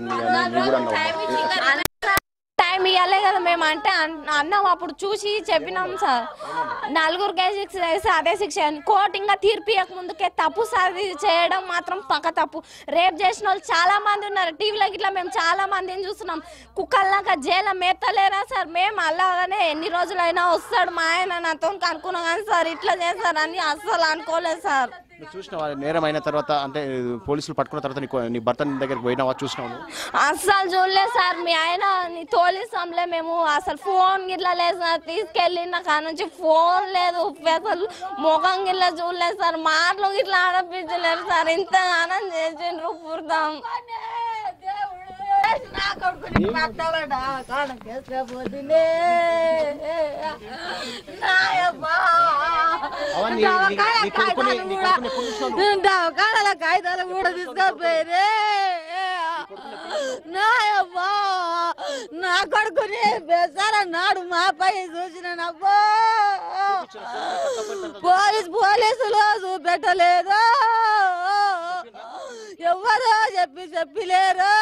అని నువ్వు కూడా అన్నావు టైం ఇవ్వలే కదా మేము అంటే అన్- అన్నాం అప్పుడు చూసి చెప్పినాం సార్ నలుగురికి శిక్ష వేస్తే అదే శిక్ష అని కోర్టు ఇంకా తీర్పు ఇవ్వక ముందుకే తప్పు సార్ ఇది చేయడం మాత్రం పక్క తప్పు రేప్ చేసిన వాళ్ళు చాలా మంది ఉన్నారు టీవీలో ఇట్లా మేము చాలా మందిని చూస్తున్నాం కుక్కల్లాగా జైలు మేతలేరా సార్ మేము అలాగనే ఎన్ని రోజులైనా వస్తాడు మా ఆయన నాతో అనుకున్నాం కానీ సార్ ఇట్లా చేస్తారని అస్సలు అనుకోలేదు సార్ నువ్వు చూసినావా నేరం అయిన తర్వాత అంటే పోలీసులు పట్టుకున్న తర్వాత నీకు నీ భర్త నీ దగ్గరికి పోయినావా చూసినావు నువ్వు? అస్సలు చూడలేదు సార్ మీ ఆయన ని తోలిస్తాంలే మేము అసలు ఫోన్ గిట్లా లేదు సార్ తీసుకెళ్ళిన కాడ నుంచి ఫోన్ లేదు అసలు ముఖం గిట్లా చూడలేదు సార్ మాటలు గిట్లా ఆడపించలేరు సార్ ఇంత ఆనందం చేసిండ్రు పూర్తం నా కొడుకుని పట్టాలడా కాడకేసపోతునే నాయమ్మా అవన్నీ నీ- నీ- నీ కొడుకుని నీ కొడుకుని ఎప్పుడు చూసినావు నువ్వు? దవకాడల కాగితాలు కూడా తీసుకపోయిరే నాయమ్మా నా కొడుకుని బేసార నాడు మా పై చూసినబ్బో పోలీస్ పోలీసులు చూపెట్టలేదు ఎవరో చెప్పి చెప్పలేరు